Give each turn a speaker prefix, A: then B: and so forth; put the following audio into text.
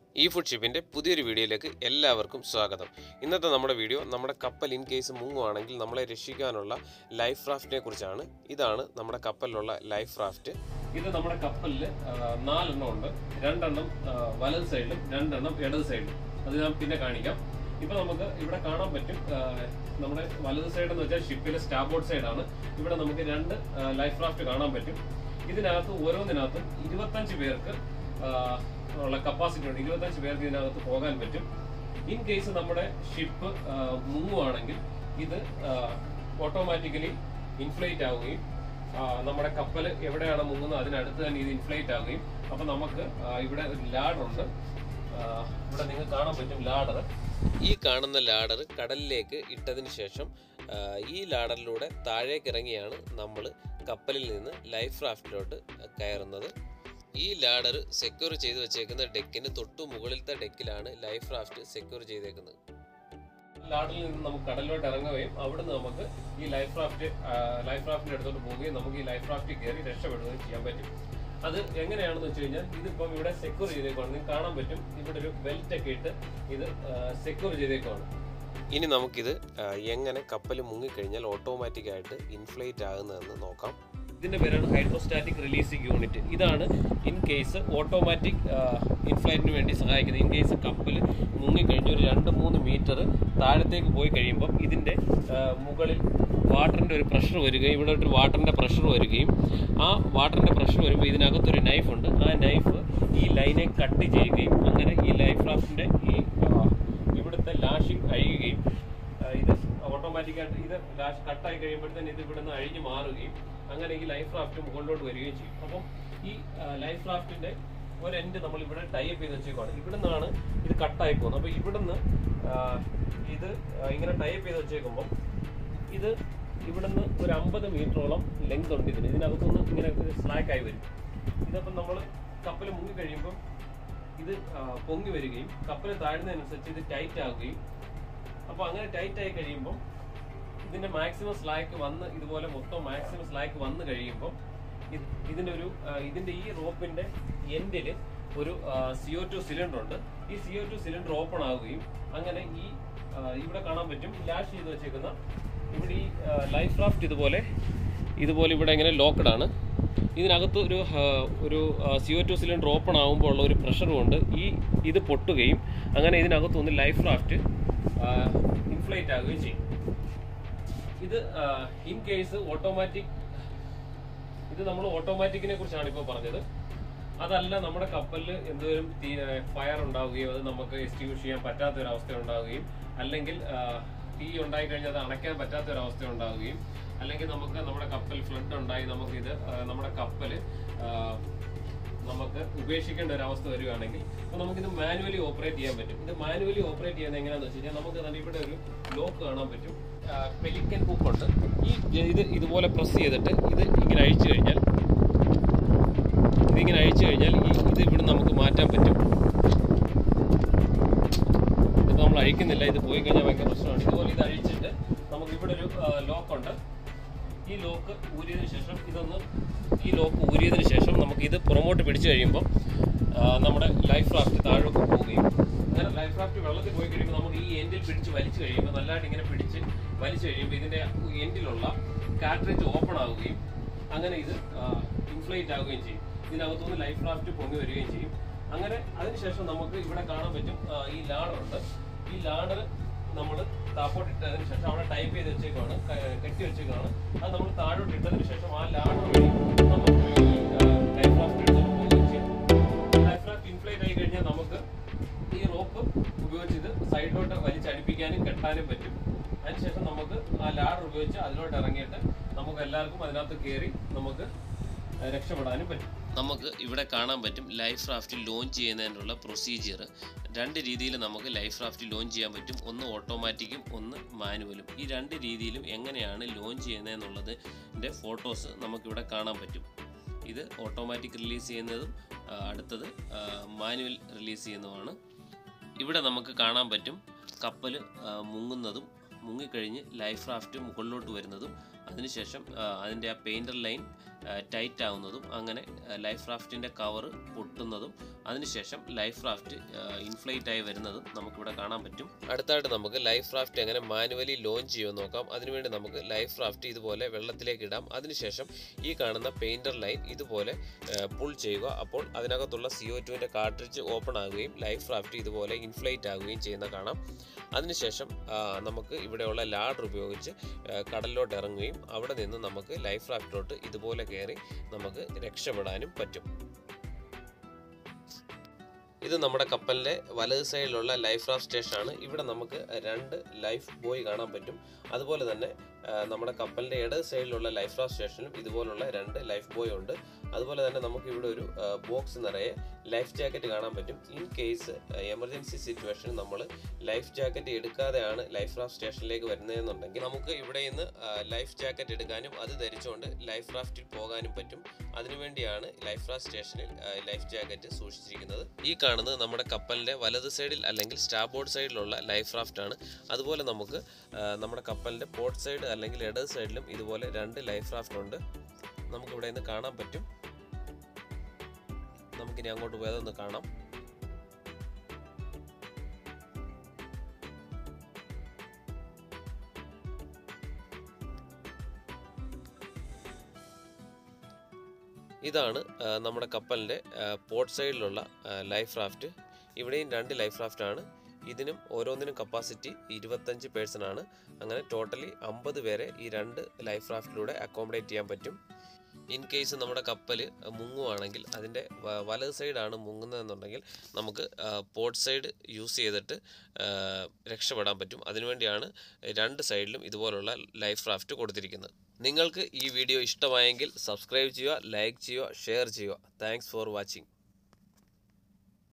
A: ഈ ഫുഡ് ഷിപ്പിൻ്റെ പുതിയൊരു വീഡിയോയിലേക്ക് എല്ലാവർക്കും സ്വാഗതം ഇന്നത്തെ നമ്മുടെ വീഡിയോ നമ്മുടെ കപ്പൽ ഇൻ കേസ് മുങ്ങുവാണെങ്കിൽ നമ്മളെ രക്ഷിക്കാനുള്ള ലൈഫ് റാഫ്റ്റിനെ കുറിച്ചാണ് ഇതാണ് നമ്മുടെ കപ്പലിലുള്ള ലൈഫ് റാഫ്റ്റ്
B: ഇത് നമ്മുടെ കപ്പലിൽ നാലെണ്ണം ഉണ്ട് രണ്ടെണ്ണം ആ, വലത് സൈഡിലും രണ്ടെണ്ണം ഇടത് സൈഡിലും അത് ഞാൻ പിന്നെ കാണിക്കാം ഇപ്പൊ നമുക്ക് ഇവിടെ കാണാൻ പറ്റും ആ, നമ്മുടെ വലത് സൈഡ് എന്ന് വെച്ചാൽ ഷിപ്പിലെ സ്റ്റാബോർഡ് സൈഡാണ് ഇവിടെ നമുക്ക് രണ്ട് ലൈഫ് റാഫ്റ്റ് കാണാൻ പറ്റും ഇതിനകത്ത് ഓരോന്നിനകത്തും ഇരുപത്തഞ്ച് പേർക്ക് ആ, ഉള്ള കപ്പാസിറ്റി ഉണ്ട് ഇരുപത്തഞ്ച് പേർക്ക് ഇതിനകത്ത് പോകാൻ പറ്റും ഇൻ കേസ് നമ്മുടെ ഷിപ്പ് മുങ്ങുവാണെങ്കിൽ ഇത് ഓട്ടോമാറ്റിക്കലി ഇൻഫ്ലേറ്റ് ആവുകയും ആ, നമ്മുടെ കപ്പൽ എവിടെയാണ് മുങ്ങുന്നത് അതിനടുത്ത് തന്നെ ഇത് ഇൻഫ്ലേറ്റ് ആവുകയും അപ്പൊ നമുക്ക് ആ, ഇവിടെ ഒരു ലാഡർ ഉണ്ട് ആ, ഇവിടെ നിങ്ങൾക്ക് കാണാൻ പറ്റും ലാഡർ
A: ഈ കാണുന്ന ലാഡർ കടലിലേക്ക് ഇട്ടതിന് ശേഷം ആ, ഈ ലാഡറിലൂടെ താഴേക്ക് ഇറങ്ങിയാണ് നമ്മൾ കപ്പലിൽ നിന്ന് ലൈഫ് റാഫ്റ്റിലോട്ട് കയറുന്നത് ഈ ലാഡർ സെക്യൂർ ചെയ്ത് വെച്ചേക്കുന്ന ഡെക്കിന് തൊട്ടു മുകളിലത്തെ ഡെക്കിലാണ് ലൈഫ് റാഫ്റ്റ് സെക്യൂർ ചെയ്തേക്കുന്നത്
B: ലാഡറിൽ നിന്ന് നമുക്ക് കടലിലോട്ട് ഇറങ്ങുകയും അവിടുന്ന് നമുക്ക് ഈ ലൈഫ് റാഫ്റ്റ് ലൈഫ് റാഫ്റ്റിന്റെ അടുത്തോട്ട് പോവുകയും നമുക്ക് ഈ ലൈഫ് റാഫ്റ്റിൽ കയറി രക്ഷപ്പെടുകയും ചെയ്യാൻ പറ്റും അത് എങ്ങനെയാണെന്ന് വെച്ച് കഴിഞ്ഞാൽ ഇതിപ്പം ഇവിടെ സെക്യൂർ ചെയ്തേക്കുവാണ് നിങ്ങൾക്ക് കാണാൻ പറ്റും ഇവിടെ ഒരു ബെൽറ്റ് ഒക്കെ ഇട്ട് ഇത് സെക്യൂർ ചെയ്തേക്കുവാണ്
A: ഇനി നമുക്കിത് ആ, എങ്ങനെ കപ്പൽ മുങ്ങിക്കഴിഞ്ഞാൽ ഓട്ടോമാറ്റിക്കായിട്ട് ഇൻഫ്ലേറ്റ് ആകുന്നതെന്ന് നോക്കാം
B: ഇതിന്റെ പേരാണ് ഹൈഡ്രോസ്റ്റാറ്റിക് റിലീസിംഗ് യൂണിറ്റ് ഇതാണ് ഇൻ കേസ് ഓട്ടോമാറ്റിക് ഇൻഫ്ലൈറ്റിന് വേണ്ടി സഹായിക്കുന്നത് ഇൻ കേസ് കപ്പൽ മുങ്ങിക്കഴിഞ്ഞ് ഒരു രണ്ട് മൂന്ന് മീറ്റർ താഴത്തേക്ക് പോയി കഴിയുമ്പോൾ ഇതിന്റെ ആ, മുകളിൽ വാട്ടറിന്റെ ഒരു പ്രഷർ വരികയും ഇവിടെ ഒരു വാട്ടറിന്റെ പ്രഷർ വരികയും ആ വാട്ടറിന്റെ പ്രഷർ വരുമ്പോൾ ഇതിനകത്തൊരു നൈഫ് ഉണ്ട് ആ നൈഫ് ഈ ലൈനെ കട്ട് ചെയ്യുകയും അങ്ങനെ ഈ ലൈഫ് റാഫ്റ്റിന്റെ ഈ ആ, ഇവിടുത്തെ ലാഷിംഗ് അഴിയുകയും ആ, ഇത് ഓട്ടോമാറ്റിക്കായിട്ട് ഇത് ലാഷ് കട്ടായി കഴിയുമ്പോഴത്തേന് ഇത് ഇവിടുന്ന് അഴിഞ്ഞു മാറുകയും അങ്ങനെ ഈ ലൈഫ് റാഫ്റ്റ് മുകളിലോട്ട് വരികയും ചെയ്യും അപ്പം ഈ ലൈഫ് റാഫ്റ്റിന്റെ ഒരു എൻഡ് നമ്മൾ ഇവിടെ ടൈപ്പ് ചെയ്ത് വെച്ചേക്കുവാണ് ഇവിടുന്നാണ് ഇത് കട്ടായി പോകുന്നത് അപ്പൊ ഇവിടുന്ന് ആ, ഇത് ആ, ഇങ്ങനെ ടൈപ്പ് ചെയ്ത് വെച്ചേക്കുമ്പോൾ ഇത് ഇവിടുന്ന് ഒരു അമ്പത് മീറ്ററോളം ലെങ്ത് ഉണ്ട് ഇതിന് ഇതിനകത്തുനിന്ന് ഇങ്ങനെ സ്ലാക്ക് ആയി വരും ഇതപ്പം നമ്മൾ കപ്പൽ മുങ്ങി കഴിയുമ്പോൾ ഇത് ആ, പൊങ്ങി വരികയും കപ്പൽ താഴുന്നതനുസരിച്ച് ഇത് ടൈറ്റ് ആവുകയും അപ്പോൾ അങ്ങനെ ടൈറ്റ് ആയി കഴിയുമ്പോൾ ഇതിന്റെ മാക്സിമം സ്ലാക്ക് വന്ന് ഇതുപോലെ മൊത്തം മാക്സിമം സ്ലാക്ക് വന്ന് കഴിയുമ്പോൾ ഇത് ഇതിന്റെ ഒരു ആ, ഇതിന്റെ ഈ റോപ്പിന്റെ എൻഡില് ഒരു സിഒ ടു സിലിണ്ടർ ഉണ്ട് ഈ സിഒ ടു സിലിണ്ടർ ഓപ്പൺ ആവുകയും അങ്ങനെ ഈ ആ, ഇവിടെ കാണാൻ പറ്റും ലാഷ് ചെയ്ത് വെച്ചേക്കുന്ന ഇവിടെ ഈ ലൈഫ് റാഫ്റ്റ് ഇതുപോലെ ഇതുപോലെ ഇവിടെ ഇങ്ങനെ ലോക്കഡ് ആണ് ഇതിനകത്ത് ഒരു ആ, ഒരു സിഒ ടു സിലിണ്ടർ ഓപ്പൺ ആകുമ്പോൾ ഉള്ള ഒരു പ്രഷർ കൊണ്ട് ഈ ഇത് പൊട്ടുകയും അങ്ങനെ ഇതിനകത്തുനിന്ന് ലൈഫ് റാഫ്റ്റ് ഇൻഫ്ലേറ്റ് ആകുകയും ചെയ്യും ഇത് ഇൻ കേസ് ഓട്ടോമാറ്റിക് ഇത് നമ്മൾ ഓട്ടോമാറ്റിക്കിനെ കുറിച്ചാണ് ഇപ്പോൾ പറഞ്ഞത് അതല്ല നമ്മുടെ കപ്പലിൽ എന്തെങ്കിലും ഫയർ ഉണ്ടാവുകയോ അത് നമുക്ക് എക്സ്റ്റിങ്വിഷ് ചെയ്യാൻ പറ്റാത്ത ഒരു അവസ്ഥ ഉണ്ടാവുകയും അല്ലെങ്കിൽ ആ, തീ ഉണ്ടായി കഴിഞ്ഞാൽ അത് അണയ്ക്കാൻ പറ്റാത്ത ഒരു അവസ്ഥ ഉണ്ടാവുകയും അല്ലെങ്കിൽ നമുക്ക് നമ്മുടെ കപ്പൽ ഫ്ലഡ് ഉണ്ടായി നമുക്ക് ഇത് ആ, നമ്മുടെ കപ്പൽ നമുക്ക് ഉപേക്ഷിക്കേണ്ട ഒരു അവസ്ഥ വരികയാണെങ്കിൽ അപ്പോൾ നമുക്കിത് മാനുവലി ഓപ്പറേറ്റ് ചെയ്യാൻ പറ്റും ഇത് മാനുവലി ഓപ്പറേറ്റ് ചെയ്യുന്നത് എങ്ങനെയാണെന്ന് വെച്ച് കഴിഞ്ഞാൽ നമുക്ക് തന്നെ ഇവിടെ ഒരു ലോക്ക് കാണാൻ പറ്റും പെലിക്കൻ ഹൂക്ക് ഉണ്ട് ഈ ഇത് ഇതുപോലെ പ്രസ് ചെയ്തിട്ട് ഇത് ഇങ്ങനെ അഴിച്ചു കഴിഞ്ഞാൽ ഇതിങ്ങനെ അഴിച്ചു കഴിഞ്ഞാൽ ഈ ഇത് ഇവിടെ നമുക്ക് മാറ്റാൻ പറ്റും ഇത് നമ്മൾ അഴിക്കുന്നില്ല ഇത് പോയി കഴിഞ്ഞാൽ ഭയങ്കര പ്രശ്നമാണ് ഇതുപോലെ ഇത് അഴിച്ചിട്ട് നമുക്ക് ഇവിടെ ഒരു ലോക്ക് ഉണ്ട് ഈ ലോക്ക് ഊരിയതിനു ശേഷം ഇതൊന്ന് ഈ ലോക്ക് ഊരിയതിനു ശേഷം നമുക്ക് ഇത് പുറമോട്ട് പിടിച്ചു കഴിയുമ്പോൾ ആ, നമ്മുടെ ലൈഫ് റാഫ്റ്റ് താഴോട്ട് പോവുകയും അങ്ങനെ ലൈഫ് റാഫ്റ്റ് വെള്ളത്തിൽ പോയി കഴിയുമ്പോൾ നമുക്ക് ഈ എൻഡിൽ പിടിച്ച് വലിച്ചു കഴിയുമ്പോൾ നല്ലതായിട്ട് ഇങ്ങനെ പിടിച്ച് വലിച്ചു കഴിയുമ്പോൾ ഇതിന്റെ എൻഡിലുള്ള കാട്രേജ് ഓപ്പൺ ആവുകയും അങ്ങനെ ഇത് ഇൻഫ്ലേറ്റ് ആവുകയും ചെയ്യും ഇതിനകത്തുനിന്ന് ലൈഫ് റാഫ്റ്റ് പൊങ്ങി വരികയും ചെയ്യും അങ്ങനെ അതിനുശേഷം നമുക്ക് ഇവിടെ കാണാൻ പറ്റും ആ, ഈ ലാഡർ ഉണ്ട് ഈ ലാഡർ നമ്മൾ താപ്പോട്ട് ഇട്ടതിന് ശേഷം അവിടെ ടൈപ്പ് ചെയ്ത് വെച്ചേക്കാണ് കെട്ടി വെച്ചേക്കാണ് അത് നമ്മൾ താഴോട്ട് ഇട്ടതിന് ശേഷം ആ ലാഡർ വഴി നമുക്ക് ഈ ലൈഫ് റാഫ്റ്റ് എടുത്തോണ്ട് പോവുകയും ചെയ്യാം ലൈഫ് റാഫ്റ്റ് ഇൻഫ്ലേറ്റ് ആയി കഴിഞ്ഞാൽ നമുക്ക് ഈ റോപ്പ് ഉപയോഗിച്ച് ഇത് സൈഡിലോട്ട് വലിച്ചടിപ്പിക്കാനും കെട്ടാനും പറ്റും അതിനുശേഷം നമുക്ക് ആ ലാഡർ ഉപയോഗിച്ച് അതിലോട്ട് ഇറങ്ങിയിട്ട് നമുക്ക് എല്ലാവർക്കും അതിനകത്ത് കയറി നമുക്ക് രക്ഷപ്പെടാനും പറ്റും
A: നമുക്ക് ഇവിടെ കാണാൻ പറ്റും ലൈഫ് റാഫ്റ്റ് ലോഞ്ച് ചെയ്യുന്നതിനുള്ള പ്രൊസീജിയർ രണ്ട് രീതിയിൽ നമുക്ക് ലൈഫ് റാഫ്റ്റ് ലോഞ്ച് ചെയ്യാൻ പറ്റും ഒന്ന് ഓട്ടോമാറ്റിക്കും ഒന്ന് മാനുവലും ഈ രണ്ട് രീതിയിലും എങ്ങനെയാണ് ലോഞ്ച് ചെയ്യുന്നതെന്നുള്ളതിൻ്റെ ഫോട്ടോസ് നമുക്കിവിടെ കാണാൻ പറ്റും ഇത് ഓട്ടോമാറ്റിക് റിലീസ് ചെയ്യുന്നതും ആ, അടുത്തത് മാനുവൽ റിലീസ് ചെയ്യുന്നതുമാണ് ഇവിടെ നമുക്ക് കാണാൻ പറ്റും കപ്പൽ മുങ്ങുന്നതും മുങ്ങിക്കഴിഞ്ഞ് ലൈഫ് റാഫ്റ്റ് മുകളിലോട്ട് വരുന്നതും അതിനുശേഷം ആ, അതിൻ്റെ ആ പെയിൻറ്റർ ലൈൻ ടൈറ്റ് ആവുന്നതും അങ്ങനെ ലൈഫ് റാഫ്റ്റിൻ്റെ കവർ പൊട്ടുന്നതും അതിനുശേഷം ലൈഫ് റാഫ്റ്റ് ഇൻഫ്ലൈറ്റ് ആയി വരുന്നതും നമുക്കിവിടെ കാണാൻ പറ്റും അടുത്തായിട്ട് നമുക്ക് ലൈഫ് റാഫ്റ്റ് എങ്ങനെ മാനുവലി ലോഞ്ച് ചെയ്യുമെന്ന് നോക്കാം അതിനുവേണ്ടി നമുക്ക് ലൈഫ് റാഫ്റ്റ് ഇതുപോലെ വെള്ളത്തിലേക്ക് ഇടാം അതിനുശേഷം ഈ കാണുന്ന പെയിൻറ്റർ ലൈൻ ഇതുപോലെ പുൾ ചെയ്യുക അപ്പോൾ അതിനകത്തുള്ള സി ഒ ടുവിൻ്റെ കാർട്രിഡ്ജ് ഓപ്പൺ ആകുകയും ലൈഫ് റാഫ്റ്റ് ഇതുപോലെ ഇൻഫ്ലൈറ്റ് ആകുകയും ചെയ്യുന്ന കാണാം അതിനുശേഷം ആ, നമുക്ക് ഇവിടെയുള്ള ലാഡർ ഉപയോഗിച്ച് ആ, കടലിലോട്ട് ഇറങ്ങുകയും അവിടെ നിന്ന് നമുക്ക് ലൈഫ് റാഫ്റ്റിലോട്ട് ഇതുപോലെ കയറി നമുക്ക് രക്ഷപ്പെടാനും പറ്റും ഇത് നമ്മുടെ കപ്പലിൻ്റെ വലത് സൈഡിലുള്ള ലൈഫ് റാഫ്റ്റ് സ്റ്റേഷനാണ് ഇവിടെ നമുക്ക് രണ്ട് ലൈഫ് ബോയ് കാണാൻ പറ്റും അതുപോലെ തന്നെ ആ, നമ്മുടെ കപ്പലിൻ്റെ ഇടത് സൈഡിലുള്ള ലൈഫ് റാഫ്റ്റ് സ്റ്റേഷനിലും ഇതുപോലുള്ള രണ്ട് ലൈഫ് ബോയ് ഉണ്ട് അതുപോലെ തന്നെ നമുക്ക് ഇവിടെ ഒരു ബോക്സ് നിറയെ ലൈഫ് ജാക്കറ്റ് കാണാൻ പറ്റും ഇൻ കേസ് എമർജൻസി സിറ്റുവേഷൻ നമ്മൾ ലൈഫ് ജാക്കറ്റ് എടുക്കാതെയാണ് ലൈഫ് റാഫ്റ്റ് സ്റ്റേഷനിലേക്ക് വരുന്നതെന്നുണ്ടെങ്കിൽ നമുക്ക് ഇവിടെ നിന്ന് ലൈഫ് ജാക്കറ്റ് എടുക്കാനും അത് ധരിച്ചുകൊണ്ട് ലൈഫ് റാഫ്റ്റിൽ പോകാനും പറ്റും അതിനുവേണ്ടിയാണ് ലൈഫ് റാഫ്റ്റ് സ്റ്റേഷനിൽ ലൈഫ് ജാക്കറ്റ് സൂക്ഷിച്ചിരിക്കുന്നത് ഈ കാണുന്നത് നമ്മുടെ കപ്പലിൻ്റെ വലത് സൈഡിൽ അല്ലെങ്കിൽ സ്റ്റാബോർഡ് സൈഡിലുള്ള ലൈഫ് റാഫ്റ്റ് ആണ് അതുപോലെ നമുക്ക് ആ, നമ്മുടെ കപ്പലിൻ്റെ പോർട്ട് സൈഡ് അല്ലെങ്കിൽ ഇടത് സൈഡിലും ഇതുപോലെ രണ്ട് ലൈഫ് റാഫ്റ്റ് ഉണ്ട് നമുക്ക് ഇവിടെ നിന്ന് കാണാൻ പറ്റും നമുക്കിനി അങ്ങോട്ട് പോയതൊന്ന് കാണാം ഇതാണ് ആ, നമ്മുടെ കപ്പലിൻ്റെ പോർട്ട് സൈഡിലുള്ള ലൈഫ് റാഫ്റ്റ് ഇവിടെയും രണ്ട് ലൈഫ് റാഫ്റ്റ് ആണ് ഇതിനും ഓരോന്നിനും കപ്പാസിറ്റി ഇരുപത്തഞ്ച് പേഴ്സൺ ആണ് അങ്ങനെ ടോട്ടലി അമ്പത് പേരെ ഈ രണ്ട് ലൈഫ് റാഫ്റ്റിലൂടെ അക്കോമഡേറ്റ് ചെയ്യാൻ പറ്റും ഇൻ കേസ് നമ്മുടെ കപ്പൽ മുങ്ങുവാണെങ്കിൽ അതിൻ്റെ വ- വലത് സൈഡാണ് മുങ്ങുന്നതെന്നുണ്ടെങ്കിൽ നമുക്ക് പോർട്ട് സൈഡ് യൂസ് ചെയ്തിട്ട് ആ, രക്ഷപ്പെടാൻ പറ്റും അതിനുവേണ്ടിയാണ് രണ്ട് സൈഡിലും ഇതുപോലുള്ള ലൈഫ് റാഫ്റ്റ് കൊടുത്തിരിക്കുന്നത് നിങ്ങൾക്ക് ഈ വീഡിയോ ഇഷ്ടമായെങ്കിൽ സബ്സ്ക്രൈബ് ചെയ്യുക ലൈക്ക് ചെയ്യുക ഷെയർ ചെയ്യുക താങ്ക്സ് ഫോർ വാച്ചിങ്